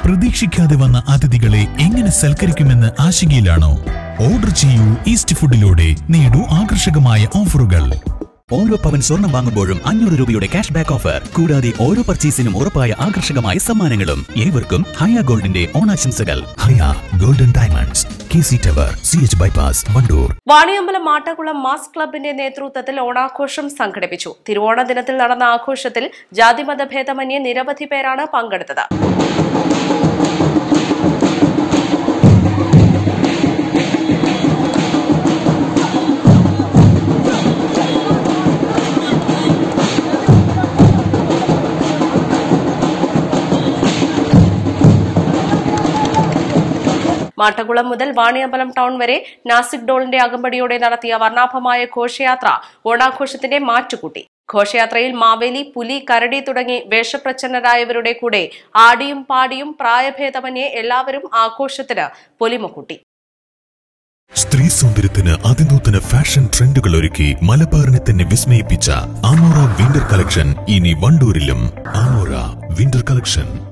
പ്രതീക്ഷിക്കാതെ വന്ന അതിഥികളെ എങ്ങനെ സൽക്കരിക്കുമെന്ന് ആശങ്കയിലാണോ ഓർഡർ ചെയ്യൂ ഈസ്റ്റ് ഫുഡിലൂടെ നേടൂ ആകർഷകമായ ഓഫറുകൾ ഓരോ പവൻ സ്വർണം വാങ്ങുമ്പോഴും അഞ്ഞൂറ് രൂപയുടെ ക്യാഷ് ബാക്ക് ഓഫർ കൂടാതെ ഓരോ പർച്ചേസിനും ഉറപ്പായ ആകർഷകമായ സമ്മാനങ്ങളും ഏവർക്കും ഹയ ഗോൾഡിന്റെ ഓണാശംസകൾ Haya golden diamonds K C tower C H bypass Wandoor Vaniyambalam Mattakkulam mass ക്ലബിന്റെ നേതൃത്വത്തിൽ ഓണാഘോഷം സംഘടിപ്പിച്ചു തിരുവോണ ദിനത്തിൽ നടന്ന ആഘോഷത്തിൽ ജാതിമത ഭേദമന്യേ നിരവധി പേരാണ് പങ്കെടുത്തത് മാട്ടകുളം മുതൽ വാണിയമ്പലം ടൗൺ വരെ നാസിക് ഡോളിന്റെ അകമ്പടിയോടെ നടത്തിയ വർണ്ണാഭമായ ഘോഷയാത്ര ഓണാഘോഷത്തിന്റെ മാറ്റുകൂട്ടി ഘോഷയാത്രയിൽ മാവേലി പുലി കരടി തുടങ്ങി വേഷപ്രച്ഛന്നരായവരുടെ കൂടെ ആടിയും പാടിയും പ്രായഭേദമന്യേ എല്ലാവരും ആഘോഷത്തിന് പൊലിമ കൂട്ടി സ്ത്രീ സൗന്ദര്യത്തിന് അതിനൂതന ഫാഷൻ ട്രെൻഡുകൾ ഒരുക്കി മലബാറിനെ തന്നെ വിസ്മയിപ്പിച്ച ആമോറ വിന്റർ കളക്ഷൻ ഇനി വണ്ടൂരിലും ആമോറ വിന്റർ കളക്ഷൻ